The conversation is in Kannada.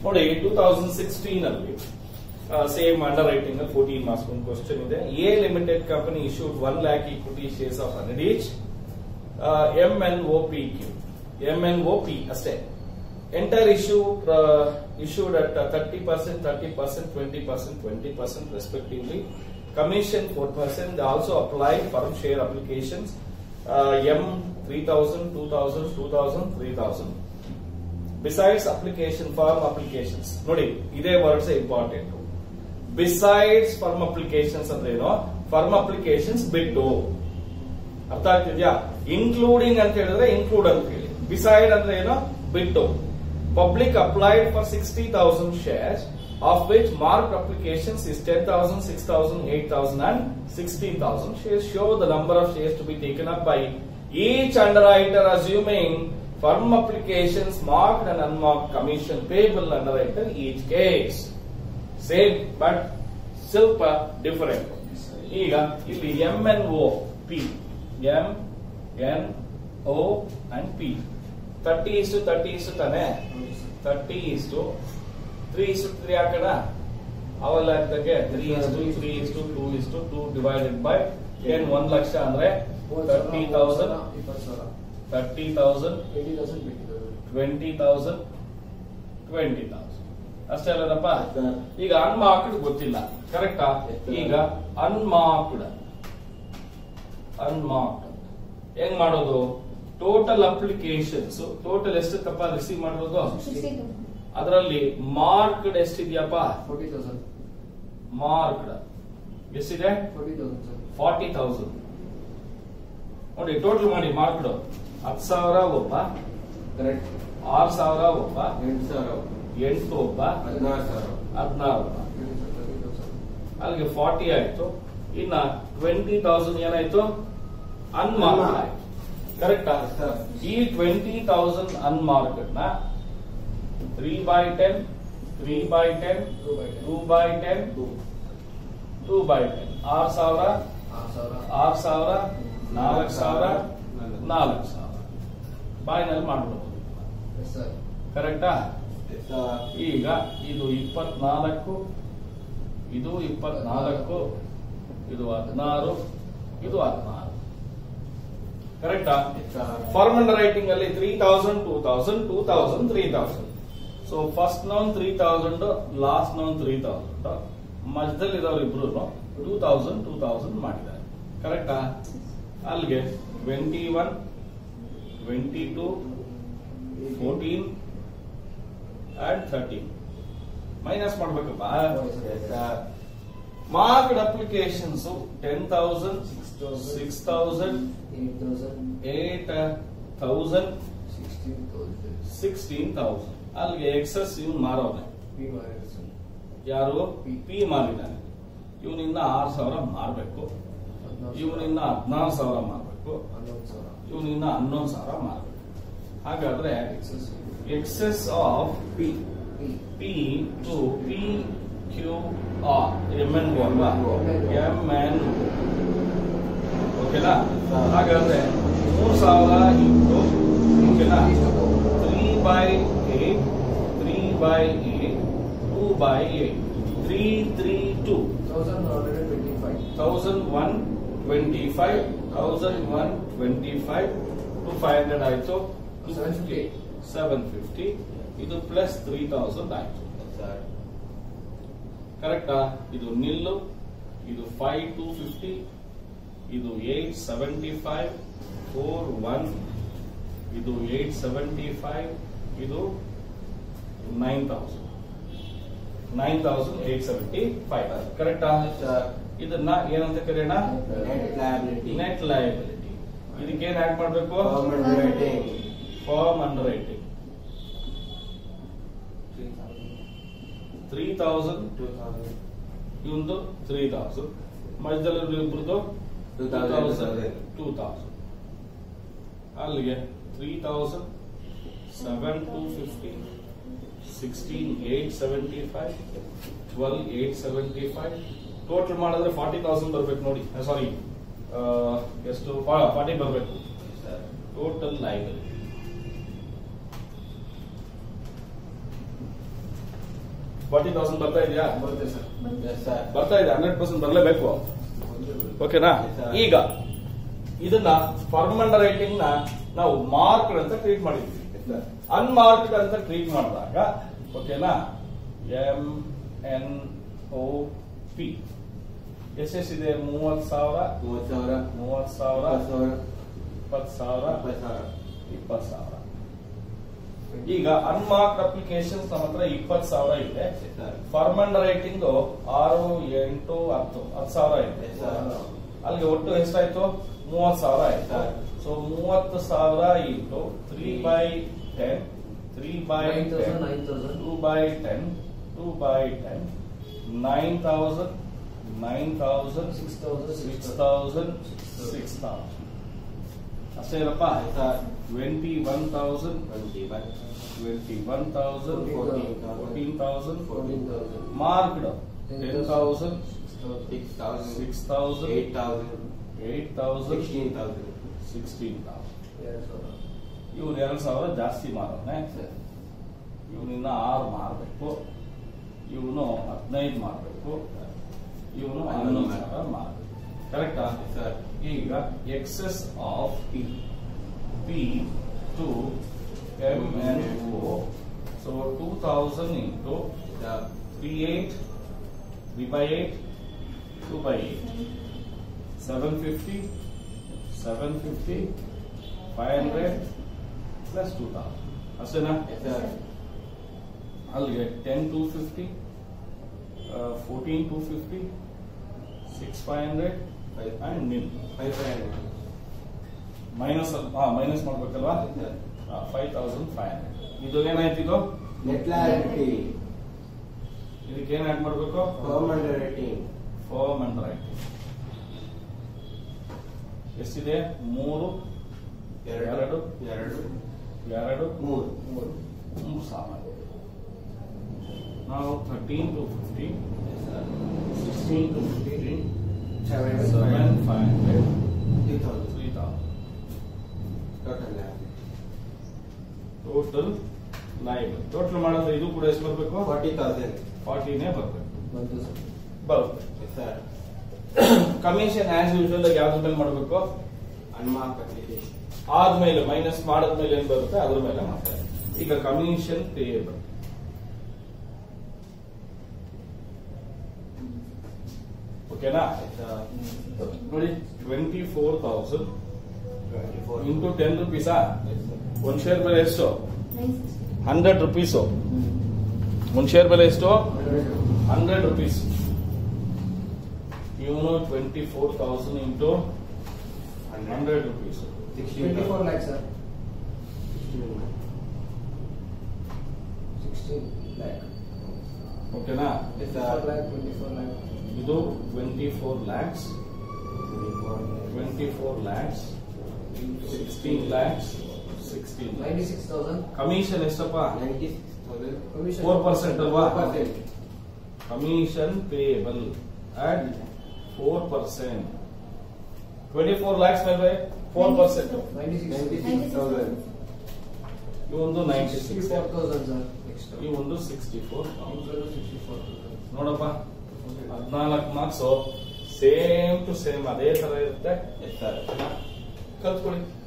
ನೋಡಿ ಟೂ ತೌಸಂಡ್ ಸಿಕ್ಸ್ಟೀನ್ ಅಲ್ಲಿ ಸೇಮ್ ಅಂಡರ್ ರೈಟಿಂಗ್ ಅಲ್ಲಿ ಫೋರ್ಟೀನ್ ಮಾರ್ಕ್ಸ್ ಒಂದು ಕ್ವಶನ್ ಇದೆ a limited company issued one lakh equity shares of hundred each M N O P Q M N O P ಅಷ್ಟೇ enter issue issued at uh, 30%, 30%, 20%, 20% respectively. Commission 4%. They also applied firm share applications. Uh, M 3000, 2000, 2000, 3000. Besides application, firm applications. ನೋಡಿ ಇದೇ words important besides firm applications ಅಂದ್ರೆ ಏನು ಫರ್ಮ್ ಅಪ್ಲಿಕೇಶನ್ಸ್ ಬಿಟ್ಟು ಅರ್ಥ ಆಗ್ತಿದ್ಯಾ ಇನ್ಕ್ಲೂಡಿಂಗ್ ಅಂತ ಹೇಳಿದ್ರೆ ಇನ್ಕ್ಲೂಡ್ ಅಂತ ಹೇಳಿ ಬಿಸೈಡ್ ಅಂದ್ರೆ ಏನು ಬಿಟ್ಟು public applied for sixty thousand shares of which mark applications is ten thousand six thousand eight thousand and sixteen thousand shares show the number of shares to be taken up by each underwriter assuming firm applications marked and unmarked commission payable underwriter each case. Same but ಸ್ವಲ್ಪ ಡಿಫರೆಂಟ್ ಈಗ ಇಲ್ಲಿ M N O P M N O and P thirty ಇಷ್ಟು ತರ್ಟಿ ಇಷ್ಟು ತಾನೆ ತರ್ಟಿ ಇಷ್ಟು ತ್ರೀ ಇಷ್ಟು ತ್ರೀ ಹಾಕೋಣ ಅವೆಲ್ಲ ಹಾಕ್ದಂಗೆ ತ್ರೀ ಇಷ್ಟು ತ್ರೀ ಇಷ್ಟು ಟೂ ಇಷ್ಟು ಟೂ ಡಿವೈಡೆಡ್ ಬೈ ಏನ್ ಒಂದ್ ಲಕ್ಷ ಅಂದ್ರೆ ತರ್ಟಿ ತೌಸಂಡ್ ಇಪ್ಪತ್ತು ಸಾವಿರ ತರ್ಟಿ ತೌಸಂಡ್ ಏಯ್ಟಿ ತೌಸಂಡ್ ಬೇಕಿದೆ ಟ್ವೆಂಟಿ ತೌಸಂಡ್ ಟ್ವೆಂಟಿ ತೌಸಂಡ್ ಅಷ್ಟೇ ಅಲ್ಲದಪ್ಪ ಈಗ ಅನ್ಮಾರ್ಕ್ಡ್ ಗೊತ್ತಿಲ್ಲ ಕರೆಕ್ಟಾ ಈಗ ಅನ್ಮಾರ್ಕ್ಡ್ ಅನ್ಮಾರ್ಕ್ಡ್ ಹೆಂಗ್ ಮಾಡೋದು ಟೋಟಲ್ ಅಪ್ಲಿಕೇಶನ್ಸ್ ಟೋಟಲ್ ಎಷ್ಟಕ್ಕಪ್ಪ ರಿಸೀವ್ ಮಾಡಿರೋದು ಅದರಲ್ಲಿ ಮಾರ್ಕ್ಡ್ ಎಷ್ಟಿದ್ಯಪ್ಪ ಫೋರ್ಟಿ ತೌಸಂಡ್ ಮಾರ್ಕ್ಡ್ ಎಷ್ಟಿದೆ forty thousand sir forty thousand ನೋಡಿ ಟೋಟಲ್ ಮಾಡಿ ಮಾರ್ಕ್ಡ್ ಹತ್ತು ಸಾವಿರ ಒಬ್ಬ ಕರೆಕ್ಟ್ ಆರು ಸಾವಿರ ಒಬ್ಬ ಎಂಟು ಸಾವಿರ ಎಂಟು ಒಬ್ಬ ಹದಿನಾರು ಸಾವಿರ ಹದಿನಾರು ಒಬ್ಬ ತರ್ಟಿ ತೌಸಂಡ್ ಅಲ್ಲಿಗೆ ಫಾರ್ಟಿ ಆಯ್ತು ಇನ್ನ ಟ್ವೆಂಟಿ ತೌಸಂಡ್ ಏನಾಯ್ತು ಅನ್ಮಾರ್ಕ್ ಆಯ್ತು ಕರೆಕ್ಟಾ ಸರ್ ಈ ಟ್ವೆಂಟಿ ತೌಸಂಡ್ ಅನ್ಮಾರ್ಕ್ಡ್ ನ three by ten three by ten two by ten two by ten two two by ten ಆರು ಸಾವಿರ ಆರು ಸಾವಿರ ಆರು ಸಾವಿರ ನಾಲ್ಕು ಸಾವಿರ ನಾಲ್ಕು ಸಾವಿರ ಬಾಯಿನಲ್ಲಿ ಮಾಡ್ಬಿಡ್ಬೋದು ಎಸ್ ಸರ್ ಕರೆಕ್ಟಾ ಈಗ ಇದು ಇಪ್ಪತ್ನಾಲ್ಕು ಇದು ಇಪ್ಪತ್ನಾಲ್ಕು ಇದು ಹದಿನಾರು ಇದು ಹದಿನಾರು ಕರೆಕ್ಟಾ ಫಾರ್ಮ್ ಅಂಡರ್ ರೈಟಿಂಗ್ ಅಲ್ಲಿ three thousand two thousand two thousand three thousand so first known three thousand last known three thousand ಮಧ್ಯದಲ್ಲಿ ಇರೋರು ಇಬ್ರು ಟೂ ತೌಸಂಡ್ ಟೂ ತೌಸಂಡ್ ಮಾಡಿದ್ದಾರೆ ಕರೆಕ್ಟಾ ಅಲ್ಲಿಗೆ twenty one twenty two fourteen and thirteen minus ಮಾಡ್ಬೇಕಪ್ಪ marked applications ten thousand six thousand eight thousand eight thousand sixteen thousand sixteen thousand ಅಲ್ಲಿಗೆ ಎಕ್ಸಸ್ ಇವ್ನು ಮಾರೋನೆ ಪಿ ಮಾಡಿದ್ರು ಸರ್ ಯಾರು ಪಿ ಮಾರಿದ್ದಾನೆ ಇವನಿಂದ ಆರು ಸಾವಿರ ಮಾರಬೇಕು ಹದಿನಾರು ಇವನಿಂದ ಹದಿನಾರು ಸಾವಿರ ಮಾರಬೇಕು ಹನ್ನೊಂದು ಸಾವಿರ ಇವನಿಂದ ಹನ್ನೊಂದು ಸಾವಿರ ಮಾರಬೇಕು ಹಾಗಾದ್ರೆ excess excess of P P P to P Q R M N ಅಲ್ವಾ ಎಂ ಎನ್ ಓಕೆನಾ ಹಾಗಾದ್ರೆ ಮೂರು ಸಾವಿರ ಇಂಟು ಓಕೆನಾ three by eight three by eight two by eight three three two thousand hundred twenty five thousand one twenty five thousand one twenty five to five hundred ಆಯ್ತು ಸೆವೆನ್ ಫಿಫ್ಟಿ ಸೆವೆನ್ ಫಿಫ್ಟಿ ಇದು ಪ್ಲಸ್ ತ್ರೀ ತೌಸಂಡ್ ಆಯ್ತು ಸರ್ ಕರೆಕ್ಟಾ ಇದು ನಿಲ್ಲು ಇದು ಫೈವ್ ಟು ಫಿಫ್ಟಿ ಇದು eight seventy five four one ಇದು ಏಟ್ ಸೆವೆಂಟಿ ಫೈವ್ ಇದು nine thousand nine thousand eight seventy five ಕರೆಕ್ಟಾ ಸರ್ ಇದನ್ನ ಏನಂತ ಕರೆಯೋಣ ನೆಟ್ ಲಯಬಿಲಿಟಿ ನೆಟ್ ಲಯಬಿಲಿಟಿ ಇದಕ್ಕೆ ಏನ್ ಆಡ್ ಮಾಡ್ಬೇಕು government rating firm underwriting three thousand two thousand ಇವಂದು ತ್ರೀ ತೌಸಂಡ್ ಮಧ್ಯದಲ್ಲಿ ಇಬ್ಬರದು ಟೂ ತೌಸಂಡ್ ಟೂ ತೌಸಂಡ್ ಅಲ್ಲಿಗೆ three thousand seven to fifty sixteen eight seventy five twelve eight seventy five total ಮಾಡಿದ್ರೆ ಫಾರ್ಟಿ ತೌಸಂಡ್ ಬರ್ಬೇಕು ನೋಡಿ ಸಾರಿ ಎಷ್ಟು ಫಾರ್ಟಿ ಬರಬೇಕು ಟೋಟಲ್ ಲೈಬ್ರರಿ ಫಾರ್ಟಿ ತೌಸಂಡ್ ಬರ್ತಾ ಇದೆಯಾ ಬರುತ್ತೆ ಸರ್ Yes, sir. ಬರ್ತಾ ಇದೆ ಹಂಡ್ರೆಡ್ ಪರ್ಸೆಂಟ್ ಬರಲೇಬೇಕು ಓಕೆನಾ Yes, sir. ಈಗ ಇದನ್ನ ಫರ್ಮ್ ಅಂಡರ್ ರೈಟಿಂಗ್ ನ ನಾವು ಮಾರ್ಕ್ ಅಂತ ಟ್ರೀಟ್ ಮಾಡಿದ್ವಿ Yes, sir. ಅನ್ಮಾರ್ಕ್ಡ್ ಅಂತ ಟ್ರೀಟ್ ಮಾಡಿದಾಗ ಓಕೆನಾ ಎಂ ಎನ್ ಓ ಪಿ ಎಷ್ಟೆಷ್ಟಿದೆ ಮೂವತ್ ಸಾವಿರ ಮೂವತ್ತು ಸಾವಿರ ಮೂವತ್ ಸಾವಿರ ಇಪ್ಪತ್ತು ಸಾವಿರ ಇಪ್ಪತ್ ಸಾವಿರ ಇಪ್ಪತ್ತು ಸಾವಿರ ಇಪ್ಪತ್ ಸಾವಿರ ಈಗ ಅನ್ಮಾರ್ಕ್ಡ್ ಅಪ್ಲಿಕೇಶನ್ಸ್ ನಮ್ಮ ಹತ್ರ ಇಪ್ಪತ್ ಸಾವಿರ ಇದೆ Yes, sir. Firm underwriting ಆರು ಎಂಟು ಹತ್ತು ಹತ್ತು ಸಾವಿರ ಇದೆ Yes, sir. ಅಲ್ಲಿಗೆ ಒಟ್ಟು ಎಷ್ಟಾಯ್ತು ಮೂವತ್ ಸಾವಿರ ಆಯ್ತು Sir. ಸೊ ಮೂವತ್ತು ಸಾವಿರ into three by ten three by nine thousand nine thousand two by ten two by ten nine thousand nine thousand six thousand six thousand six thousand ಅಷ್ಟೇ ಇರಪ್ಪ Yes, sir. Twenty one thousand twenty one twenty one thousand Fourteen fourteen thousand fourteen thousand marked ten thousand six thousand six thousand eight thousand eight thousand sixteen thousand sixteen thousand ಎರಡು ಸಾವಿರ ಇವ್ರು ಎರಡು ಸಾವಿರ ಜಾಸ್ತಿ ಮಾರೋನೆ ಇವನಿನ್ನ ಆರು ಮಾರಬೇಕು ಇವನು ಹದಿನೈದು ಮಾರಬೇಕು ಇವನು ಹನ್ನೊಂದು ಸಾವಿರ ಮಾರಬೇಕು ಕರೆಕ್ಟಾ ಸರ್ ಈಗ excess of P P to M N O so two thousand into three eight three by eight two by eight seven fifty seven fifty five hundred plus two thousand ಅಷ್ಟೇನಾ ಸರ್ ಅಲ್ಲಿಗೆ ten to fifty fourteen to fifty six five hundred five and ನಿಲ್ ಫೈವ್ ಫೈವ್ ಹಂಡ್ರೆಡ್ ಮೈನಸ್ ಹಾ ಮೈನಸ್ ಮಾಡ್ಬೇಕಲ್ವಾ ಫೈವ್ ತೌಸಂಡ್ ಫೈವ್ ಹಂಡ್ರೆಡ್ ಇದು ಏನಾಯ್ತು ಇದು ನೆಟ್ ಲ್ಯಾಬಿಲಿಟಿ ಇದಕ್ಕೆ ಏನ್ ಆಡ್ ಮಾಡ್ಬೇಕು firm under rating firm underwrite ಎಷ್ಟಿದೆ ಮೂರು ಎರಡು ಎರಡು ಎರಡು ಮೂರು ಮೂರು ಮೂರು ಸಾವಿರ ನಾವು thirteen to fifty sixteen to fifteen seven seven five hundred three thousand three thousand total liability total live total ಮಾಡಿದ್ರೆ ಇದು ಕೂಡ ಎಷ್ಟು ಬರಬೇಕು ಫಾರ್ಟಿ ತೌಸಂಡ್ ಫಾರ್ಟಿನೇ ಬರಬೇಕು ಬಂತು ಸರ್ ಬರುತ್ತೆ ಸರ್ ಕಮಿಷನ್ ಆಸ್ ಯೂಶುವಲ್ ಯಾವ್ದ್ರ ಮೇಲೆ ಮಾಡಬೇಕು ಅನ್ಮಾರ್ಕ್ ಅಪ್ಲಿಕೇಶನ್ ಆದ್ಮೇಲೆ ಮೈನಸ್ ಮಾಡಿದ್ಮೇಲೆ ಏನ್ ಬರುತ್ತೆ ಅದ್ರ ಮೇಲೆ ಮಾಡ್ತಾರೆ ಈಗ ಕಮಿಷನ್ ಪೇಯಬಲ್ ಓಕೆನಾ ನೋಡಿ twenty four thousand twenty four into ten ರುಪೀಸಾ ಒಂದ್ ಶೇರ್ ಬೆಲೆ ಎಷ್ಟು ಹಂಡ್ರೆಡ್ ರುಪೀಸು ಒಂದ್ ಶೇರ್ ಬೆಲೆ ಎಷ್ಟು ಹಂಡ್ರೆಡ್ ರುಪೀಸ್ ಇವನು twenty four thousand into hundred rupees twenty four lakh sir sixteen lakh ಓಕೆನಾ four lakh twenty four lakh ಇದು twenty four lakhs twenty four lakhs sixteen lakhs sixteen ninety six thousand commission ಎಷ್ಟಪ್ಪ ninety six thousand commission four percent ಅಲ್ವಾ four percent commission payable at four percent twenty four lakhs ಮೇಲೆ four percent ninety six ninety six thousand ಇವೊಂದು ninety sixty six four thousand sir next ಇವೊಂದು sixty four sixty four thousand ನೋಡಪ್ಪ ಹದಿನಾಲ್ಕು ಮಾರ್ಕ್ಸ್ ಸೇಮ್ ಟು ಸೇಮ್ ಅದೇ ತರ ಇರುತ್ತೆ ಎಸ್ ಸರ್ ಕಲ್ತ್ಕೊಳ್ಳಿ